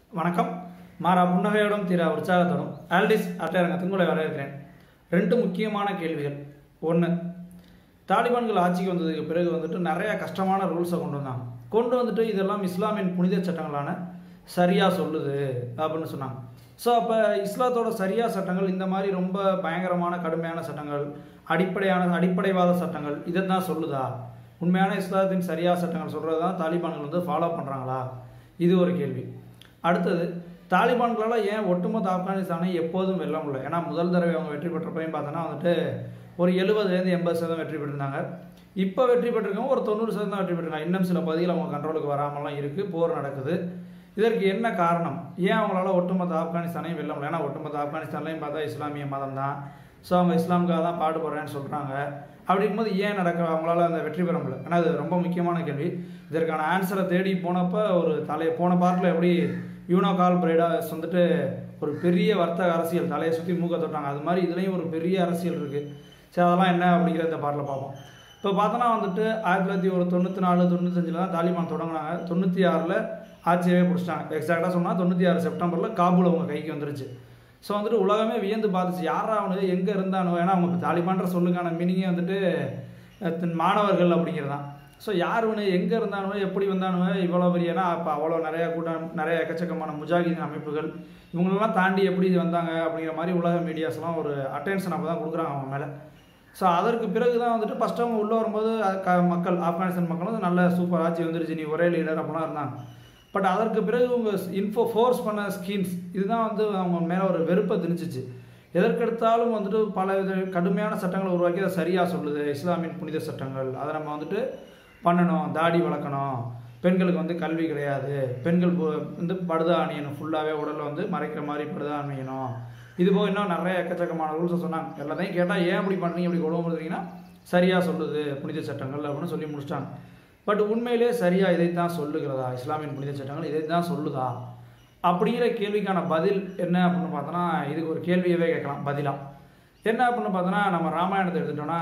வணக்கம் மாறா புன்னகையோடும் தீரா உற்சாகத்தோடும் ஆல்டிஸ் அட்டையரங்கத்துக்கு உங்களை வரவேற்கிறேன் ரெண்டு முக்கியமான கேள்விகள் ஒன்று தாலிபான்கள் ஆட்சிக்கு வந்ததுக்கு பிறகு வந்துட்டு நிறைய கஷ்டமான ரூல்ஸை கொண்டு வந்தாங்க கொண்டு வந்துட்டு இதெல்லாம் இஸ்லாமின் புனித சட்டங்களான சரியா சொல்லுது அப்படின்னு சொன்னாங்க ஸோ அப்போ இஸ்லாத்தோட சரியா சட்டங்கள் இந்த மாதிரி ரொம்ப பயங்கரமான கடுமையான சட்டங்கள் அடிப்படையான அடிப்படைவாத சட்டங்கள் இதை தான் சொல்லுதா உண்மையான இஸ்லாத்தின் சரியா சட்டங்கள் சொல்கிறது தான் தாலிபான்கள் வந்து ஃபாலோ பண்ணுறாங்களா இது ஒரு கேள்வி அடுத்தது தாலிபான்களால் ஏன் ஒட்டுமொத்த ஆப்கானிஸ்தானை எப்போதும் வெல்ல முடியல ஏன்னா முதல் தடவை அவங்க வெற்றி பெற்றப்பையும் பார்த்தோன்னா வந்துட்டு ஒரு எழுபதுலேருந்து எண்பது சதவீதம் வெற்றி பெற்றிருந்தாங்க இப்போ வெற்றி பெற்றிருக்கவங்க ஒரு தொண்ணூறு சதவீதம் வெற்றி பெற்றிருக்காங்க இன்னும் சில பகுதிகள் அவங்க கண்ட்ரோலுக்கு வராமலாம் இருக்குது போர் நடக்குது இதற்கு என்ன காரணம் ஏன் அவங்களால ஒட்டுமொத்த ஆப்கானிஸ்தானையும் வெல்ல முடியல ஏன்னா ஒட்டுமொத்த ஆப்கானிஸ்தான்லையும் பார்த்தா இஸ்லாமிய மதம் தான் ஸோ அவங்க இஸ்லாமுக்காக தான் பாடுபடுறேன்னு சொல்கிறாங்க அப்படி இருக்கும்போது ஏன் நடக்க அவங்களால அந்த வெற்றி பெற முடியல ஏன்னா அது ரொம்ப முக்கியமான கேள்வி இதற்கான ஆன்சரை தேடி போனப்போ ஒரு தலை போன பார்ட்டில் எப்படி யூனோ கால் பிரைடாஸ் வந்துட்டு ஒரு பெரிய வர்த்தக அரசியல் தலையை சுற்றி மூக்க தொட்டாங்க அது மாதிரி இதுலேயும் ஒரு பெரிய அரசியல் இருக்குது சரி அதெல்லாம் என்ன அப்படிங்கிற இந்த பாட்டில் பார்ப்போம் இப்போ பார்த்தோன்னா வந்துட்டு ஆயிரத்தி தொள்ளாயிரத்தி ஒரு தொண்ணூற்றி நாலு தொண்ணூத்தஞ்சில் தான் தாலிபான் தொடங்கினாங்க தொண்ணூற்றி ஆறில் ஆட்சியவே பிடிச்சிட்டாங்க எக்ஸாக்டாக சொன்னால் தொண்ணூற்றி ஆறு செப்டம்பரில் காபூல் அவங்க கைக்கு வந்துருச்சு ஸோ வந்துட்டு உலகமே வியந்து பார்த்துச்சு யாரா அவனு எங்கே இருந்தானோ ஏன்னா அவங்க தாலிபான்ற சொல்லுக்கான மீனிங்கே வந்துட்டு அஹ், மாணவர்கள் அப்படிங்கிறது தான் ஸோ யார் இவனு எங்கே இருந்தானுவோ எப்படி வந்தானுவோ இவ்வளோ பெரிய ஏன்னா அப்போ அவ்வளோ நிறைய கூட்டம் நிறைய எக்கச்சக்கமான முஜாஹிதீன் அமைப்புகள் இவங்களெல்லாம் தாண்டி எப்படி இது வந்தாங்க அப்படிங்கிற மாதிரி உலக மீடியாஸ்லாம் ஒரு அட்டென்ஷன் அப்போ தான் கொடுக்குறாங்க அவங்க மேலே ஸோ அதற்கு பிறகு தான் வந்துட்டு ஃபஸ்ட் அவங்க உள்ளே வரும்போது அஹ், க மக்கள் ஆப்கானிஸ்தான் மக்கள் வந்து நல்ல சூப்பர் ஆட்சி வந்துருச்சு நீ ஒரே லீடர் அப்படிலாம் இருந்தாங்க பட் அதற்கு பிறகு உங்க இன்ஃபோ ஃபோர்ஸ் பண்ண ஸ்கீம்ஸ் இதுதான் வந்து அவங்க மேலே ஒரு வெறுப்பை திணிச்சிச்சு எதற்கெடுத்தாலும் வந்துட்டு பல வித கடுமையான சட்டங்களை உருவாக்கி அதை சரியாக சொல்லுது இஸ்லாமின் புனித சட்டங்கள் அதை நம்ம வந்துட்டு பண்ணணும் தாடி வளர்க்கணும் பெண்களுக்கு வந்து கல்வி கிடையாது பெண்கள் பு- வந்து படுதா அணியணும் ஃபுல்லாகவே உடலில் வந்து மறைக்கிற மாதிரி படுதா அணியணும் இது போக இன்னும் நிறைய எக்கச்சக்கமான ரூல்ஸை சொன்னாங்க எல்லாத்தையும் கேட்டால் ஏன் இப்படி பண்ணுறீங்க இப்படி கொடுமைப்படுறீங்கன்னா சரியாக சொல்லுது புனித சட்டங்கள் அப்படின்னு சொல்லி முடிச்சிட்டாங்க பட் உண்மையிலே சரியா இதைத்தான் சொல்லுகிறதா இஸ்லாமின் புனித சட்டங்கள் இதைத்தான் சொல்லுதா அப்படிங்கிற கேள்விக்கான பதில் என்ன அப்படின்னு பார்த்தோன்னா இதுக்கு ஒரு கேள்வியவே கேட்கலாம் பதிலா என்ன அப்படின்னு பார்த்தோன்னா நம்ம ராமாயணத்தை எடுத்துட்டோம்னா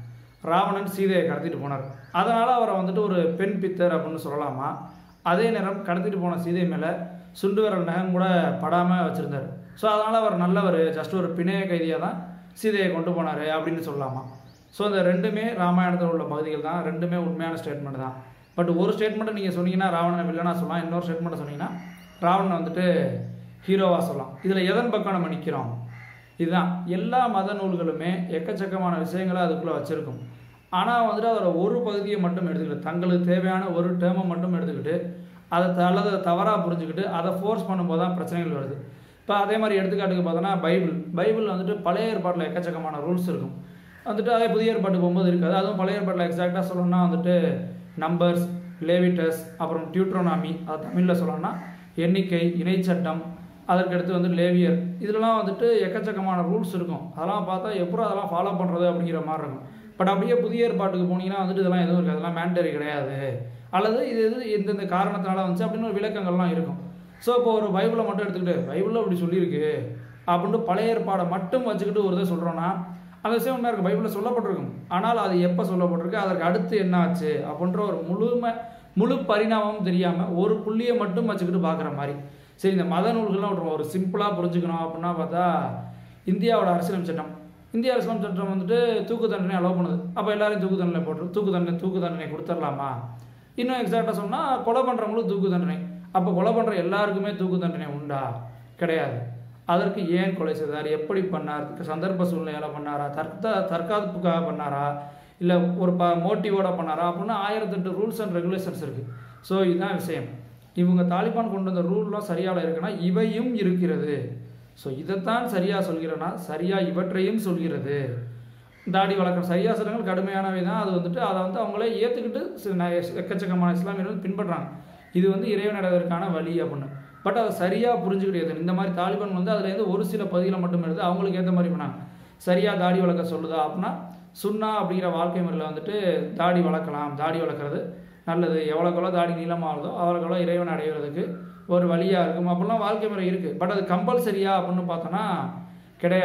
ராவணன் சீதையை கடத்திட்டு போனார் அதனால அவரை வந்துட்டு ஒரு பெண் பித்தர் அப்படின்னு சொல்லலாமா அதே நேரம் கடத்திட்டு போன சீதை மேலே சுண்டு விரல் நகம் கூட படாமல் வச்சுருந்தார் ஸோ அதனால் அவர் நல்லவர் ஜஸ்ட் ஒரு பிணைய கைதியாக தான் சீதையை கொண்டு போனார் அப்படின்னு சொல்லலாமா ஸோ இந்த ரெண்டுமே ராமாயணத்தில் உள்ள பகுதிகள் தான் ரெண்டுமே உண்மையான ஸ்டேட்மெண்ட் தான் பட் ஒரு ஸ்டேட்மெண்ட்டை நீங்கள் சொன்னீங்கன்னா ராவணனை வில்லனா சொல்லலாம் இன்னொரு ஸ்டேட்மெண்ட்டை சொன்னீங்கன்னா ராவணனை வந்துட்டு ஹீரோவாக சொல்லலாம் இதில் எதன் பக்கம் நம்ம நிற்கிறோம் இதுதான் எல்லா மத நூல்களுமே எக்கச்சக்கமான விஷயங்களை அதுக்குள்ளே வச்சுருக்கும் ஆனால் வந்துட்டு அதோட ஒரு பகுதியை மட்டும் எடுத்துக்கிட்டு தங்களுக்கு தேவையான ஒரு டேர்மை மட்டும் எடுத்துக்கிட்டு அதை த- அல்லது அதை தவறாக புரிஞ்சுக்கிட்டு அதை ஃபோர்ஸ் பண்ணும்போது தான் பிரச்சனைகள் வருது இப்போ அதே மாதிரி எடுத்துக்காட்டுக்கு பார்த்தோன்னா பைபிள் பைபிள் வந்துட்டு பழைய ஏற்பாட்டில் எக்கச்சக்கமான ரூல்ஸ் இருக்கும் வந்துட்டு அதே புதிய ஏற்பாட்டு போகும்போது இருக்காது அதுவும் பழைய ஏற்பாட்டில் எக்ஸாக்டாக சொல்லணும்னா வந்துட்டு நம்பர்ஸ் லேவிட்டஸ் அப்புறம் டியூட்ரோனாமி அது தமிழில் சொல்லணும்னா எண்ணிக்கை இணைச்சட்டம் அதற்கடுத்து வந்து லேவியர் இதுலலாம் வந்துட்டு எக்கச்சக்கமான ரூல்ஸ் இருக்கும் அதெல்லாம் பார்த்தா எப்படி அதெல்லாம் ஃபாலோ பண்ணுறது அப்படிங்கிற மாதிரி இருக்கும் பட் அப்படியே புதிய ஏற்பாட்டுக்கு போனீங்கன்னா வந்துட்டு இதெல்லாம் எதுவும் இருக்காது அதெல்லாம் மேண்டரி கிடையாது அல்லது இது இது இந்தந்த காரணத்தினால வந்துச்சு அப்படின்னு ஒரு விளக்கங்கள்லாம் இருக்கும் ஸோ இப்போ ஒரு பைபிளை மட்டும் எடுத்துக்கிட்டு பைபிளில் அப்படி சொல்லியிருக்கு அப்படின்ட்டு பழைய ஏற்பாடை மட்டும் வச்சுக்கிட்டு ஒரு இதை சொல்கிறோன்னா அந்த விஷயம் உண்மையாக இருக்கும் பைபிளில் சொல்லப்பட்டிருக்கும் ஆனால் அது எப்போ சொல்லப்பட்டிருக்கு அதற்கு அடுத்து என்ன ஆச்சு அப்படின்ற ஒரு முழுமை முழு பரிணாமமும் தெரியாமல் ஒரு புள்ளியை மட்டும் வச்சுக்கிட்டு பார்க்குற மாதிரி சரி இந்த மத நூல்கள்லாம் விட்ருவோம் ஒரு சிம்பிளாக புரிஞ்சுக்கணும் அப்படின்னா பார்த்தா இந்தியாவோட அரசியலமைப்பு சட்டம் இந்திய அரசியலமைப்பு சட்டம் வந்துட்டு தூக்கு தண்டனை அலோவ் பண்ணுது அப்போ எல்லாரையும் தூக்கு தண்டனை போட்டு தூக்கு தண்டனை தூக்கு தண்டனை கொடுத்துடலாமா இன்னும் எக்ஸாக்டாக சொன்னால் கொலை பண்ணுறவங்களும் தூக்கு தண்டனை அப்போ கொலை பண்ணுற எல்லாருக்குமே தூக்கு தண்டனை உண்டா கிடையாது அதற்கு ஏன் கொலை செய்தார் எப்படி பண்ணார் சந்தர்ப்ப சூழ்நிலையால் பண்ணாரா தற்க தற்காப்புக்காக பண்ணாரா இல்லை ஒரு ப மோட்டிவோட பண்ணாரா அப்படின்னு ஆயிரத்தெட்டு ரூல்ஸ் அண்ட் ரெகுலேஷன்ஸ் இருக்குது ஸோ இதுதான் விஷயம் இவங்க தாலிபான் கொண்டு வந்த ரூல்லாம் சரியாக இருக்குன்னா இவையும் இருக்கிறது ஸோ இதைத்தான் சரியாக சொல்கிறேன்னா சரியாக இவற்றையும் சொல்கிறது தாடி வளர்க்குற சரியா சட்டங்கள் கடுமையானவை தான் அது வந்துட்டு அதை வந்து அவங்களே ஏற்றுக்கிட்டு சி- ந- எக்கச்சக்கமான இஸ்லாமியர்கள் பின்பற்றுறாங்க இது வந்து இறைவனடைவதற்கான வழி அப்படின்னு பட் அதை சரியாக புரிஞ்சுக்கிட்டது இந்த மாதிரி தாலிபான் வந்து அதுலேருந்து ஒரு சில பகுதிகளை மட்டும் எடுத்து அவங்களுக்கு ஏற்ற மாதிரி பண்ணாங்க சரியாக தாடி வளர்க்க சொல்லுதா அப்படின்னா சுன்னா அப்படிங்கிற வாழ்க்கை முறையில் வந்துட்டு தாடி வளர்க்கலாம் தாடி வளர்க்குறது நல்லது எவ்வளோக்கெவ்வளோ தாடி நீளமாகுதோ அவ்வளோக்கெவ்வளோ இறைவன் அடைகிறதுக்கு ஒரு வழியாக இருக்கும் அப்படிலாம் வாழ்க்கை முறை இருக்குது பட் அது கம்பல்சரியா அப்படின்னு பார்த்தோன்னா கிடையாது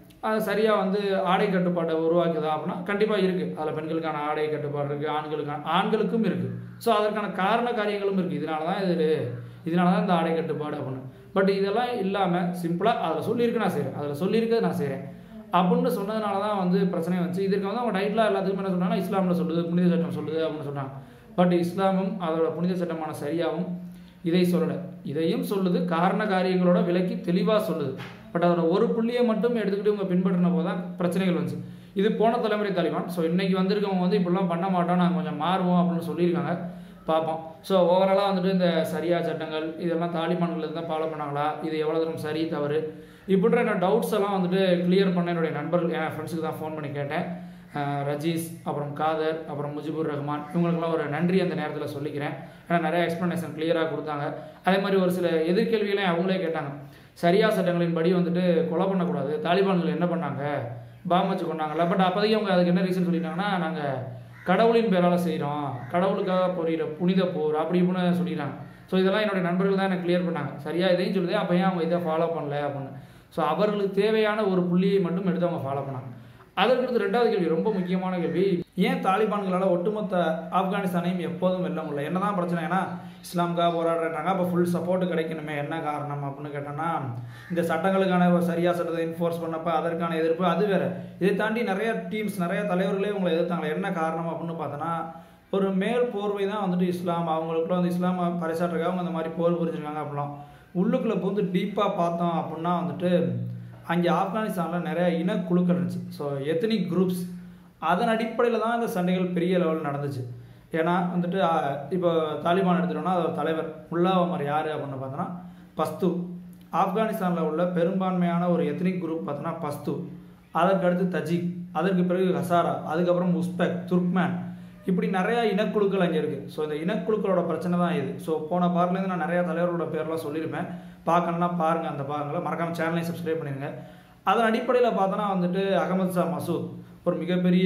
அது சரியாக வந்து ஆடை கட்டுப்பாட்டை உருவாக்குதா அப்படின்னா கண்டிப்பாக இருக்குது அதில் பெண்களுக்கான ஆடை கட்டுப்பாடு இருக்குது ஆண்களுக்கான ஆண்களுக்கும் இருக்குது ஸோ அதற்கான காரண காரியங்களும் இருக்குது இதனால தான் இது இதனால தான் இந்த ஆடை கட்டுப்பாடு அப்படின்னு பட் இதெல்லாம் இல்லாமல் சிம்பிளாக அதில் சொல்லியிருக்கு நான் செய்கிறேன் அதில் சொல்லியிருக்கிறது நான் செய்கிறேன் அப்படின்னு சொன்னதுனால தான் வந்து பிரச்சனை வந்துச்சு இதற்கு வந்து அவங்க டைட்டில் எல்லாத்துக்குமே என்ன சொன்னாங்கன்னா இஸ்லாமில் சொல்லுது புனித சட்டம் சொல்லுது அப்படின்னு சொன்னாங்க பட் இஸ்லாமும் அதோட புனித சட்டமான சரியாகவும் இதை சொல்லலை இதையும் சொல்லுது காரண காரியங்களோட விலக்கி தெளிவாக சொல்லுது பட் அதோட ஒரு புள்ளியை மட்டும் எடுத்துக்கிட்டு இவங்க பின்பற்றின போது தான் பிரச்சனைகள் வந்துச்சு இது போன தலைமுறை தாலிபான் ஸோ இன்னைக்கு வந்திருக்கவங்க வந்து இப்படிலாம் பண்ண மாட்டோம் நாங்கள் கொஞ்சம் மாறுவோம் அப்படின்னு சொல்லியிருக்காங்க பார்ப்போம் ஸோ ஓவராலாக வந்துட்டு இந்த சரியா சட்டங்கள் இதெல்லாம் தாலிபான்கள் தான் ஃபாலோ பண்ணாங்களா இது எவ்வளோ தூரம் சரி தவறு இப்படின்ற என்னோட டவுட்ஸ் எல்லாம் வந்துட்டு கிளியர் பண்ண என்னுடைய நண்பர்கள் என் ஃப்ரெண்ட்ஸுக்கு தான் ஃபோன் பண்ணி கேட்டேன் அஹ் ரஜீஸ் அப்புறம் காதர் அப்புறம் முஜிபுர் ரஹ்மான் இவங்களுக்கெல்லாம் ஒரு நன்றி அந்த நேரத்தில் சொல்லிக்கிறேன் ஏன்னா நிறைய எக்ஸ்ப்ளனேஷன் கிளியராக கொடுத்தாங்க அதே மாதிரி ஒரு சில எதிர்கேள்விகளையும் அவங்களே கேட்டாங்க சரியா சட்டங்களின் படி வந்துட்டு கொலை பண்ணக்கூடாது தாலிபான்கள் என்ன பண்ணாங்க பாம் வச்சு கொண்டாங்கல்ல பட் அப்போதைக்கு அவங்க அதுக்கு என்ன ரீசன் சொல்லிட்டாங்கன்னா நாங்கள் கடவுளின் பேரால் செய்கிறோம் கடவுளுக்காக பொறியிற புனித போர் அப்படி இப்படின்னு சொல்லிடுறாங்க ஸோ இதெல்லாம் என்னுடைய நண்பர்கள் தான் எனக்கு கிளியர் பண்ணாங்க சரியா இதையும் சொல்லுது அப்போ ஏன் அவங்க இதை ஃபாலோ பண்ணல அப்படின்னு ஸோ அவர்களுக்கு தேவையான ஒரு புள்ளியை மட்டும் எடுத்து அவங்க ஃபாலோ பண்ணாங்க அதற்கடுத்து ரெண்டாவது கேள்வி ரொம்ப முக்கியமான கேள்வி ஏன் தாலிபான்களால் ஒட்டுமொத்த ஆப்கானிஸ்தானையும் எப்போதும் வெல்ல முடியல என்னதான் பிரச்சனை ஏன்னா இஸ்லாம்காக போராடுறாங்க அப்போ ஃபுல் சப்போர்ட் கிடைக்கணுமே என்ன காரணம் அப்படின்னு கேட்டோம்னா இந்த சட்டங்களுக்கான ஒரு சரியா சட்டத்தை என்ஃபோர்ஸ் பண்ணப்ப அதற்கான எதிர்ப்பு அது வேற இதை தாண்டி நிறைய டீம்ஸ் நிறைய தலைவர்களே உங்களை எதிர்த்தாங்களே என்ன காரணம் அப்படின்னு பார்த்தோன்னா ஒரு மேல் போர்வை தான் வந்துட்டு இஸ்லாம் அவங்களுக்குள்ள வந்து இஸ்லாம் பறைசாற்றுக்காக அவங்க அந்த மாதிரி போர் புரிஞ்சிருக்காங்க அப்படிலாம் உள்ளுக்குள்ளே புகுந்து டீப்பாக பார்த்தோம் அப்படின்னா வந்துட்டு அங்கே ஆப்கானிஸ்தானில் நிறைய இனக்குழுக்கள் இருந்துச்சு ஸோ எத்தனிக் குரூப்ஸ் அதன் அடிப்படையில் தான் இந்த சண்டைகள் பெரிய லெவலில் நடந்துச்சு ஏன்னா வந்துட்டு ஆஹ், இப்போ தாலிபான் எடுத்துட்டோம்னா அதோட தலைவர் முல்லா உமர் யார் அப்படின்னு பார்த்தோன்னா பஸ்து ஆப்கானிஸ்தானில் உள்ள பெரும்பான்மையான ஒரு எத்தனிக் குரூப் பார்த்தோன்னா பஸ்து அதற்கு அடுத்து தஜிக் அதற்கு பிறகு ஹசாரா அதுக்கப்புறம் உஸ்பெக் துர்க்மேன் இப்படி நிறைய இனக்குழுக்கள் அங்கே இருக்குது ஸோ இந்த இனக்குழுக்களோட பிரச்சனை தான் இது ஸோ போன பார்லேருந்து நான் நிறைய தலைவர்களோட பேர்லாம் சொல்லியிருப்பேன் பார்க்கணும்னா பாருங்கள் அந்த பாருங்களை மறக்காம சேனலையும் சப்ஸ்கிரைப் பண்ணிடுங்க அதன் அடிப்படையில் பார்த்தோன்னா வந்துட்டு அகமது ஷா மசூத் ஒரு மிகப்பெரிய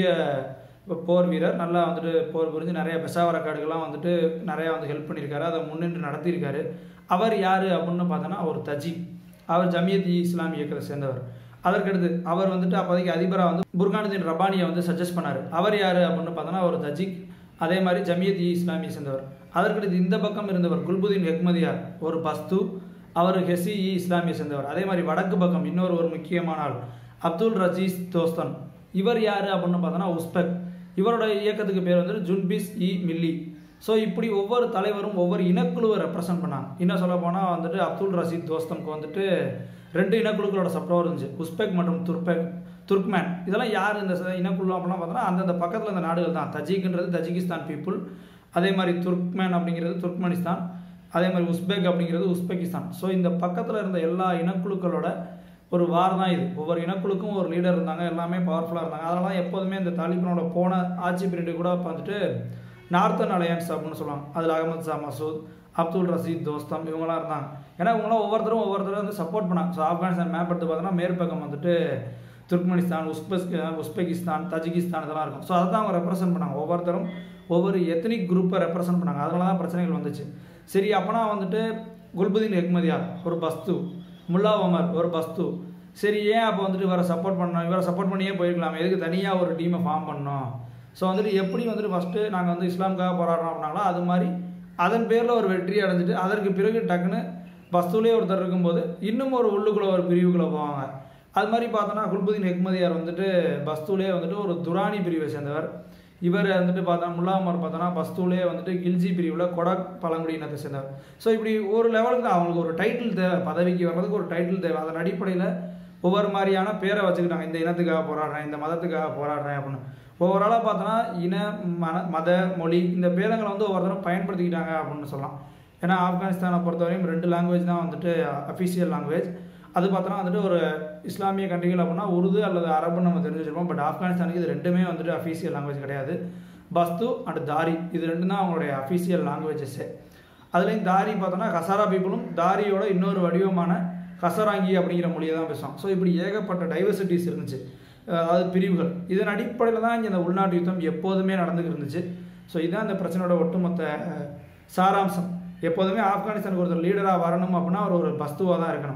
போர் வீரர் நல்லா வந்துட்டு போர் புரிஞ்சு நிறைய பெஷாவர காடுகள்லாம் வந்துட்டு நிறையா வந்து ஹெல்ப் பண்ணியிருக்காரு அதை முன்னின்று நடத்தியிருக்காரு அவர் யார் அப்படின்னு பார்த்தோன்னா ஒரு தஜிக் அவர் ஜமியத் இ இஸ்லாம் இயக்கத்தை சேர்ந்தவர் அதற்கடுத்து அவர் வந்துட்டு அப்போதைக்கு அதிபராக வந்து புர்கானுதீன் ரபானியை வந்து சஜஸ்ட் பண்ணார் அவர் யார் அப்படின்னு பார்த்தோன்னா ஒரு தஜிக் அதே மாதிரி ஜமியத் இ இஸ்லாமியை சேர்ந்தவர் அதற்கடுத்து இந்த பக்கம் இருந்தவர் குல்புதீன் ஹெக்மதியார் ஒரு பஸ்து அவர் ஹெசி இ இஸ்லாமியை சேர்ந்தவர் அதே மாதிரி வடக்கு பக்கம் இன்னொரு ஒரு முக்கியமான ஆள் அப்துல் ரஜீஸ் தோஸ்தன் இவர் யார் அப்படின்னு பார்த்தோன்னா உஸ்பெக் இவரோட இயக்கத்துக்கு பேர் வந்துட்டு ஜுன்பிஸ் இ மில்லி ஸோ இப்படி ஒவ்வொரு தலைவரும் ஒவ்வொரு இனக்குழுவை ரெப்ரசன்ட் பண்ணாங்க இன்னும் சொல்ல போனால் வந்துட்டு அப்துல் ரஷீத் தோஸ்தனுக்கு வந்துட்டு ரெண்டு இனக்குழுக்களோட சப்போர்ட் இருந்துச்சு உஸ்பெக் மற்றும் துர்பெக் துர்க்மேன் இதெல்லாம் யார் இந்த ச- இனக்குழு அப்படிலாம் பார்த்தோன்னா அந்தந்த பக்கத்தில் இந்த நாடுகள் தான் தஜிக்ன்றது தஜிகிஸ்தான் பீப்புள் அதே மாதிரி துர்க்மேன் அப்படிங்கிறது துர்க்மெனிஸ்தான் அதே மாதிரி உஸ்பெக் அப்படிங்கிறது உஸ்பெகிஸ்தான் ஸோ இந்த பக்கத்தில் இருந்த எல்லா இனக்குழுக்களோட ஒரு வார் தான் இது ஒவ்வொரு இனக்குழுக்கும் ஒரு லீடர் இருந்தாங்க எல்லாமே பவர்ஃபுல்லாக இருந்தாங்க அதனால தான் எப்போதுமே இந்த தாலிபானோட போன ஆட்சி பீரியடு கூட வந்துட்டு நார்த்தன் அலையன்ஸ் அப்படின்னு சொல்லுவாங்க அதில் அகமது ஷா மசூத் அப்துல் ரஷீத் தோஸ்தம் இவங்களாம் இருந்தாங்க ஏன்னா இவங்களாம் ஒவ்வொருத்தரும் ஒவ்வொருத்தரும் வந்து சப்போர்ட் பண்ணாங்க ஸோ ஆப்கானிஸ்தான் மேப் எடுத்து பார்த்தோன்னா மேற்பக்கம் வந்துட்டு துர்க்மெனிஸ்தான் உஸ்பெக் உஸ்பெகிஸ்தான் தஜிகிஸ்தான் இதெல்லாம் இருக்கும் ஸோ அதை தான் அவங்க ரெப்ரசென்ட் பண்ணாங்க ஒவ்வொருத்தரும் ஒவ்வொரு எத்தனிக் குரூப்பை ரெப்ரசென்ட் பண்ணாங்க அதனால தான் பிரச்சனைகள் வந்துச்சு சரி அப்போனா வந்துட்டு குல்புதீன் ஹெக்மதியார் ஒரு பஸ்து முல்லா ஒமர் ஒரு பஸ்து சரி ஏன் அப்போ வந்துட்டு இவரை சப்போர்ட் பண்ணோம் இவரை சப்போர்ட் பண்ணியே போயிருக்கலாம் எதுக்கு தனியாக ஒரு டீமை ஃபார்ம் பண்ணோம் ஸோ வந்துட்டு எப்படி வந்துட்டு ஃபஸ்ட்டு நாங்கள் வந்து இஸ்லாமுக்காக போராடுறோம் அப்படின்னாங்களோ அது மாதிரி அதன் பேரில் ஒரு வெற்றி அடைஞ்சிட்டு அதற்கு பிறகு டக்குன்னு பஸ்துலேயே ஒருத்தர் இருக்கும்போது இன்னும் ஒரு உள்ளுக்குள்ள ஒரு பிரிவுக்குள்ளே போவாங்க அது மாதிரி பார்த்தோன்னா குல்புதீன் ஹெக்மதியார் வந்துட்டு பஸ்தூலே வந்துட்டு ஒரு துரானி பிரிவை சேர்ந்தவர் இவர் வந்துட்டு பார்த்தா முல்லா உமர் பார்த்தோன்னா பஸ்தூலே வந்துட்டு கில்ஜி பிரிவில் கொடாக் பழங்குடியினத்தை சேர்ந்தவர் ஸோ இப்படி ஒரு லெவலுக்கு அவங்களுக்கு ஒரு டைட்டில் தேவை பதவிக்கு வர்றதுக்கு ஒரு டைட்டில் தேவை அதன் அடிப்படையில் ஒவ்வொரு மாதிரியான பேரை வச்சுக்கிட்டாங்க இந்த இனத்துக்காக போராடுறேன் இந்த மதத்துக்காக போராடுறேன் அப்படின்னு ஓவராலாக பார்த்தோன்னா இன மன மத மொழி இந்த பேதங்களை வந்து ஒவ்வொருத்தரும் பயன்படுத்திக்கிட்டாங்க அப்படின்னு சொல்லலாம் ஏன்னா ஆப்கானிஸ்தானை பொறுத்தவரையும் ரெண்டு லாங்குவேஜ் தான் வந்துட்டு அஃபிஷியல் லாங்குவேஜ் அது பார்த்தோன்னா வந்துட்டு ஒரு இஸ்லாமிய கண்ட்ரிகள் அப்படின்னா உருது அல்லது அரபுன்னு நம்ம தெரிஞ்சு வச்சிருப்போம் பட் ஆப்கானிஸ்தானுக்கு இது ரெண்டுமே வந்துட்டு அஃபீஷியல் லாங்குவேஜ் கிடையாது பஸ்து அண்ட் தாரி இது ரெண்டும் தான் அவங்களுடைய அஃபீஷியல் லாங்குவேஜஸ்ஸு அதுலேயும் தாரி பார்த்தோன்னா ஹசாரா பீப்புளும் தாரியோட இன்னொரு வடிவமான ஹசராங்கி அப்படிங்கிற மொழியை தான் பேசுவாங்க ஸோ இப்படி ஏகப்பட்ட டைவர்சிட்டிஸ் இருந்துச்சு அஹ் அதாவது பிரிவுகள் இதன் அடிப்படையில் தான் இங்கே இந்த உள்நாட்டு யுத்தம் எப்போதுமே நடந்துட்டு இருந்துச்சு ஸோ இதுதான் இந்த பிரச்சனையோட ஒட்டுமொத்த அஹ், சாராம்சம் எப்போதுமே ஆப்கானிஸ்தானுக்கு ஒருத்தர் லீடராக வரணும் அப்படின்னா அவர் ஒரு பஸ்துவாக தான் இருக்கணும்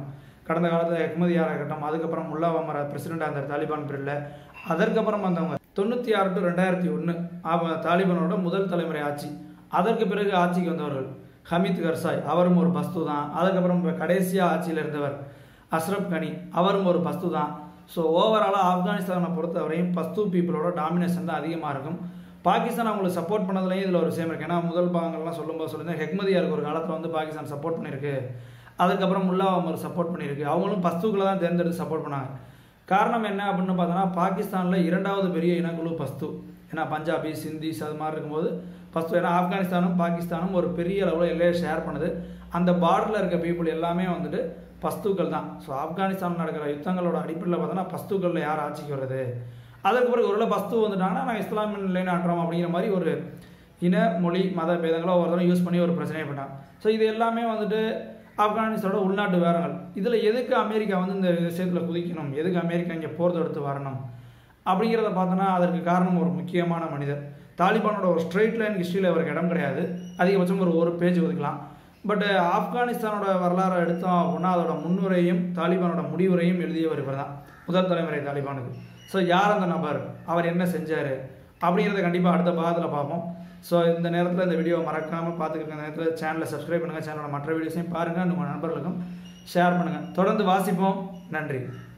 கடந்த காலத்தில் எஹ்மதியாராக இருக்கட்டும் அதுக்கப்புறம் முல்லா அமர பிரசிடெண்டாக இருந்தார் தாலிபான் பீரியடில் அதற்கப்புறம் வந்தவங்க தொண்ணூற்றி ஆறு டு ரெண்டாயிரத்தி ஒன்று தாலிபானோட முதல் தலைமுறை ஆட்சி அதற்கு பிறகு ஆட்சிக்கு வந்தவர்கள் ஹமீத் கர்சாய் அவரும் ஒரு பஸ்து தான் அதுக்கப்புறம் இப்போ கடைசியாக ஆட்சியில் இருந்தவர் அஸ்ரப் கனி அவரும் ஒரு பஸ்து தான் ஸோ ஓவராலாக ஆப்கானிஸ்தானை பொறுத்தவரையும் பஸ்து பீப்புளோட டாமினேஷன் தான் அதிகமாக இருக்கும் பாகிஸ்தான் அவங்களுக்கு சப்போர்ட் பண்ணதுலேயும் இதில் ஒரு விஷயம் இருக்குது ஏன்னா முதல் பாகங்கள்லாம் சொல்லும்போது சொல்லியிருந்தேன் ஹெக்மதியாருக்கு ஒரு காலத்தில் வந்து பாகிஸ்தான் சப்போர்ட் பண்ணியிருக்கு அதுக்கப்புறம் முல்லா அமர் சப்போர்ட் பண்ணியிருக்கு அவங்களும் பஸ்துக்களை தான் தேர்ந்தெடுத்து சப்போர்ட் பண்ணாங்க காரணம் என்ன அப்படின்னு பார்த்தோன்னா பாகிஸ்தானில் இரண்டாவது பெரிய இனக்குழு பஸ்து ஏன்னா பஞ்சாபி சிந்திஸ் அது மாதிரி இருக்கும்போது பஸ்து ஏன்னா ஆப்கானிஸ்தானும் பாகிஸ்தானும் ஒரு பெரிய அளவில் எல்லையை ஷேர் பண்ணுது அந்த பார்டரில் இருக்க பீப்புள் எல்லாமே வந்துட்டு பஸ்துக்கள் தான் ஸோ ஆப்கானிஸ்தான் நடக்கிற யுத்தங்களோட அடிப்படையில் பார்த்தோன்னா பஸ்துக்களில் யார் ஆட்சிக்கு வருது அதற்கு பிறகு ஒரு பஸ்து வந்துட்டாங்கன்னா நாங்கள் இஸ்லாமிய நிலையை ஆட்டுறோம் அப்படிங்கிற மாதிரி ஒரு இன மொழி மத பேதங்களோ ஒருத்தரும் யூஸ் பண்ணி ஒரு பிரச்சனையை பண்ணாங்க ஸோ இது எல்லாமே வந்துட்டு ஆப்கானிஸ்தானோட உள்நாட்டு வேரங்கள் இதில் எதுக்கு அமெரிக்கா வந்து இந்த விஷயத்தில் குதிக்கணும் எதுக்கு அமெரிக்கா இங்கே போர் தொடுத்து வரணும் அப்படிங்கிறத பார்த்தோன்னா அதற்கு காரணம் ஒரு முக்கியமான மனிதர் தாலிபானோட ஒரு ஸ்ட்ரெயிட் லைன் ஹிஸ்ட்ரியில் அவருக்கு இடம் கிடையாது அதிகபட்சம் ஒரு ஒரு பேஜ் ஒதுக்கலாம் பட் ஆப்கானிஸ்தானோட வரலாறை எடுத்தோம் அப்படின்னா அதோட முன்னுரையும் தாலிபானோட முடிவுரையும் எழுதியவர் இவர் தான் முதல் தலைமுறை தாலிபானுக்கு ஸோ யார் அந்த நபர் அவர் என்ன செஞ்சார் அப்படிங்கிறத கண்டிப்பாக அடுத்த பாகத்தில் பார்ப்போம் ஸோ இந்த நேரத்தில் இந்த வீடியோ மறக்காமல் பார்த்துக்கிற நேரத்தில் சேனலை சப்ஸ்கிரைப் பண்ணுங்கள் சேனலோட மற்ற வீடியோஸையும் பாருங்கள் உங்கள் நண்பர்களுக்கும் ஷேர் பண்ணுங்கள் தொடர்ந்து வாசிப்போம் நன்றி